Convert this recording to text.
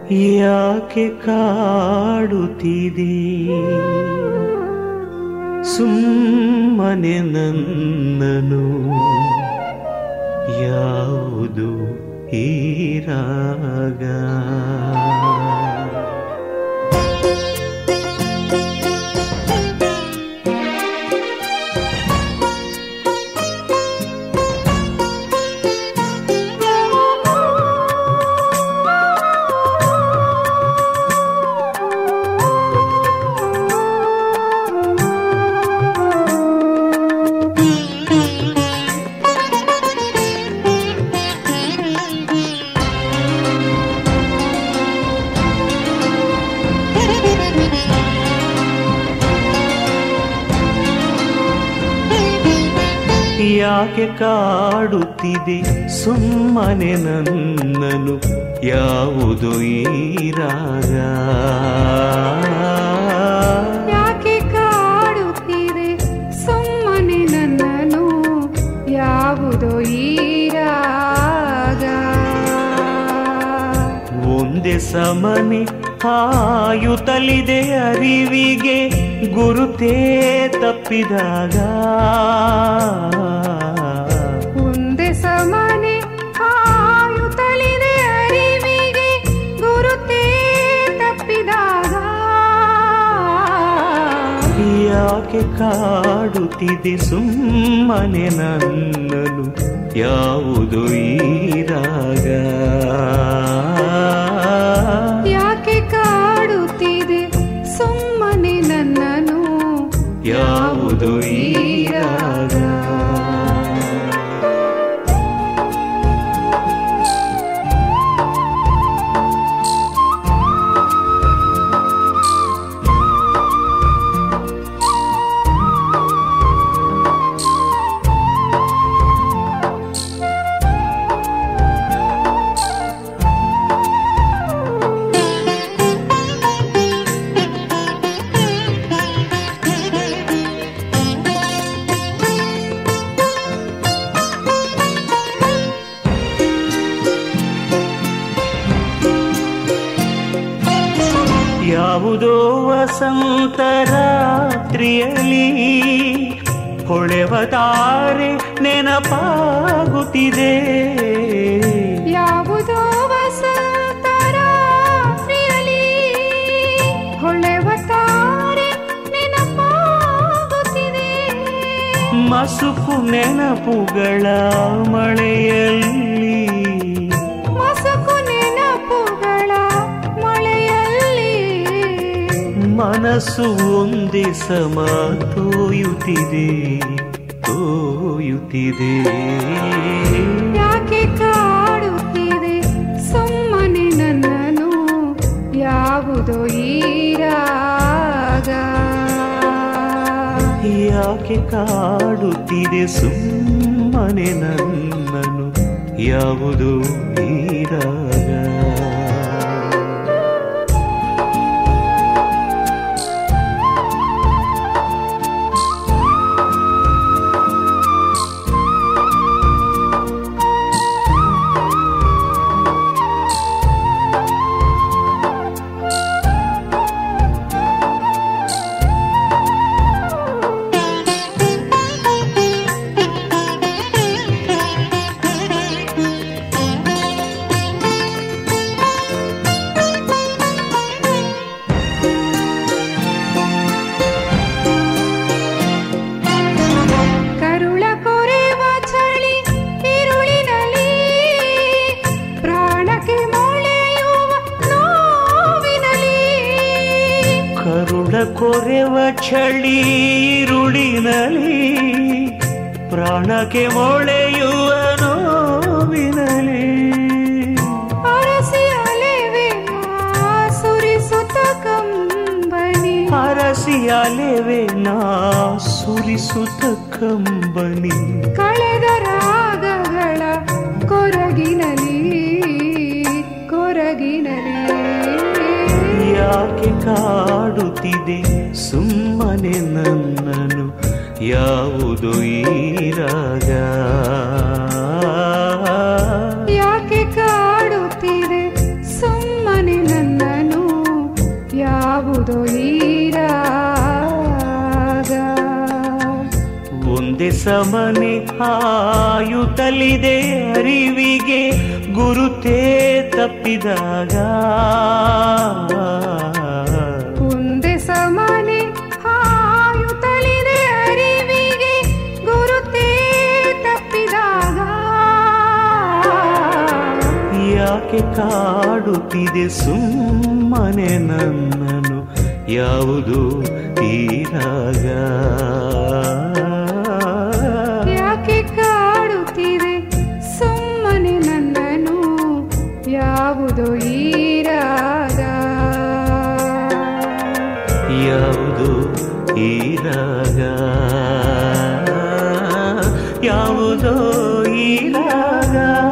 ಯಾಕೆ ಕಾಡುತ್ತಿದೆ ಸುಮ್ಮನೆ ನನ್ನನು ಯಾವುದು ಈ ರಾಗ ಯಾಕೆ ಕಾಡುತ್ತಿದೆ ಸುಮ್ಮನೆ ನನ್ನನು ಯಾವುದು ಈ ರಾಗ ಯಾಕೆ ಕಾಡುತ್ತಿದೆ ಸುಮ್ಮನೆ ನನ್ನನು ಯಾವುದೋ ಈ ರಾಗ ಒಂದೇ ಸಮನೆ ಹಾಯುತ್ತಲಿದೆ ಅರಿವಿಗೆ ಗುರುತೇ ತಪ್ಪಿದಾಗ ಒಂದೇ ಸಮಾನೆ ಹಾಯುತ್ತಲಿದೆ ಅರಿವಿಗೆ ಗುರುತೇ ತಪ್ಪಿದಾಗ ಯಾಕೆ ಕಾಡುತ್ತಿದೆ ಸುಮ್ಮನೆ ನನ್ನನು ಯಾವುದು ಈ ರಾಗ ಯಾಕೆ ಕಾಡುತ್ತಿದೆ ಸುಮ್ಮನೆ ನನ್ನನು ಯಾವುದು ಈ ರಾಗ ಯಾವುದೋ ವಸಂತ ರಾತ್ರಿಯಲ್ಲಿ ಹೊಳೆವ ತಾರೆ ನೆನಪಾಗುತ್ತಿದೆ ಯಾವುದೋ ವಸಂತ ರಾತ್ರಿಯಲ್ಲಿ ಹೊಳೆವ ತಾರೆ ನೆನಪಾಗುತ್ತಿದೆ ಮಸುಕು ನೆನಪುಗಳ ಮಳೆಯಲ್ಲಿ ಮಸಕು ನೆನಪುಗಳ ಮಳೆಯಲ್ಲಿ ಮನಸ್ಸು ಒಂದೇ ಸಮ ತೋಯುತ್ತಿದೆ ತೋಯುತ್ತಿದೆ ಯಾಕೆ ಕಾಡುತ್ತಿದೆ ಸುಮ್ಮನೆ ನನ್ನನು ಯಾವುದೋ ಈ ರಾಗ ಯಾಕೆ ಕಾಡುತ್ತಿದೆ ಸುಮ್ಮನೆ ನನ್ನನು ಯಾವುದು ಈ ರಾಗ ಕರುಳ ಕೊರೆವ ಚಳಿ ಇರುಳಿನಲ್ಲಿ ಪ್ರಾಣಕ್ಕೆ ಮೊಳೆಯುವ ನೋವಿನಲ್ಲಿ ಕರುಳ ಕೊರೆವ ಚಳಿ ಈರುಳಿನಲಿ ಪ್ರಾಣಕ್ಕೆ ಮೊಳೆಯುವ ನೋವಿನಲಿ ಅರಸಿ ಅಲೆವೆ ಸುರಿಸುತ್ತ ಕಂಬನಿ ಹರಸಿ ಅಲೆವೆ ನಾ ಸುರಿಸುತ್ತ ಕಂಬನಿ ಕಳೆದ ರಾಗಗಳ ಕೊರಗಿನಲಿ ಕೊರಗಿನಲಿ ಯಾಕೆ ಕಾಡುತ್ತಿದೆ ಸುಮ್ಮನೆ ನನ್ನನು ಯಾವುದು ಈ ರಾಗ ಯಾಕೆ ಕಾಡುತ್ತಿದೆ ಸುಮ್ಮನೆ ನನ್ನ ಯಾವುದೋ ಈ ರಾಗ ಒಂದೇ ಸಮನೆ ಹಾಯುತ್ತಲಿದೆ ಅರಿವಿಗೆ ಗುರುತೇ ತಪ್ಪಿದಾಗ ಒಂದೇ ಸಮಾನೆ ಹಾಯುತ್ತಲಿದೆ ಅರಿವಿಗೆ ಗುರುತೇ ತಪ್ಪಿದಾಗ ಯಾಕೆ ಕಾಡುತ್ತಿದೆ ಸುಮ್ಮನೆ ನನ್ನನು ಯಾವುದು ಈ ರಾಗ ಯಾಕೆ ಕಾಡುತ್ತಿದೆ ಸುಮ್ಮನೆ ನನ್ನನು ಯಾವುದೋ ಈ ರಾಗ ಯಾವುದು ಈ ರಾಗ ಯಾವುದೋ ಈ ರಾಗ